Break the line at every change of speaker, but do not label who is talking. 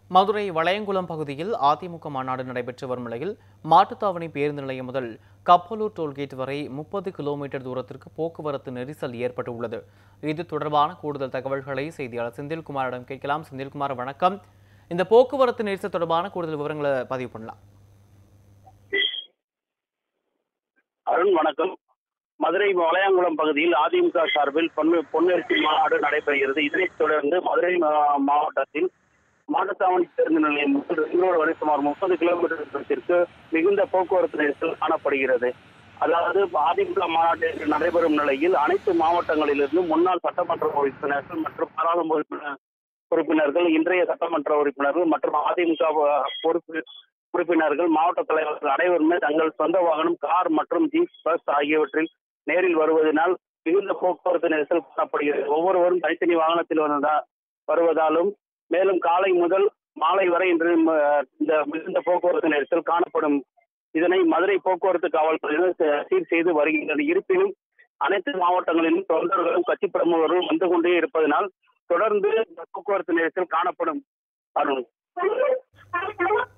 மதுரை வளையங்குளம் பகுதியில் அதிமுக மாநாடு நடைபெற்று வரும் நிலையில் மாட்டுத்தாவணி பேருந்து நிலையம் முதல் கப்பலூர் டோல்கேட் வரை முப்பது கிலோமீட்டர் தூரத்திற்கு போக்குவரத்து நெரிசல் ஏற்பட்டுள்ளது இது தொடர்பான கூடுதல் தகவல்களை செய்தியாளர் செந்தில்குமாரிடம் கேட்கலாம் செந்தில்குமார் வணக்கம் இந்த போக்குவரத்து நெரிசல் தொடர்பான கூடுதல் விவரங்களை பதிவு பண்ணலாம்
அருண் வணக்கம் மதுரை வளையாங்குளம் பகுதியில் அதிமுக சார்பில் பொன்னு பொன்னேற்சி மாநாடு நடைபெறுகிறது இதனைத் தொடர்ந்து மதுரை மா- மாவட்டத்தில் மாட்டுத்தாவணி பேருந்து நிலையம் முதல் ரிங் ரோடு வரை சுமார் முப்பது கிலோமீட்டர் தூரத்திற்கு மிகுந்த போக்குவரத்து நெரிசல் காணப்படுகிறது அதாவது அதிமுக மாநாட்டில் நடைபெறும் நிலையில் அனைத்து மாவட்டங்களிலிருந்து முன்னாள் சட்டமன்ற உறுப்பினர்கள் மற்றும் பாராளுமன்ற உறுப்பினர் உறுப்பினர்கள் இன்றைய சட்டமன்ற உறுப்பினர்கள் மற்றும் அதிமுக பொறுப்பு உறுப்பினர்கள் மாவட்ட தலைவர்கள் அனைவருமே தங்கள் சொந்த வாகனம் கார் மற்றும் ஜீப் பஸ் ஆகியவற்றில் நேரில் வருவதனால் மிகுந்த போக்குவரத்து நெரிசல் காணப்படுகிறது ஒவ்வொருவரும் தனித்தனி வாகனத்தில் வந்ததா வருவதாலும் மேலும் காலை முதல் மாலை வரை இன்று ம- இந்த மிகுந்த போக்குவரத்து நெரிசல் காணப்படும் இதனை மதுரை போக்குவரத்து காவல்துறையினர் ச- சீர் செய்து வருகின்றனர் இருப்பினும் அனைத்து மாவட்டங்களிலும் தொண்டர்களும் கட்சி பிரமுகர்களும் வந்து கொண்டே இருப்பதனால் தொடர்ந்து இந்த போக்குவரத்து நெரிசல் காணப்படும் அருண்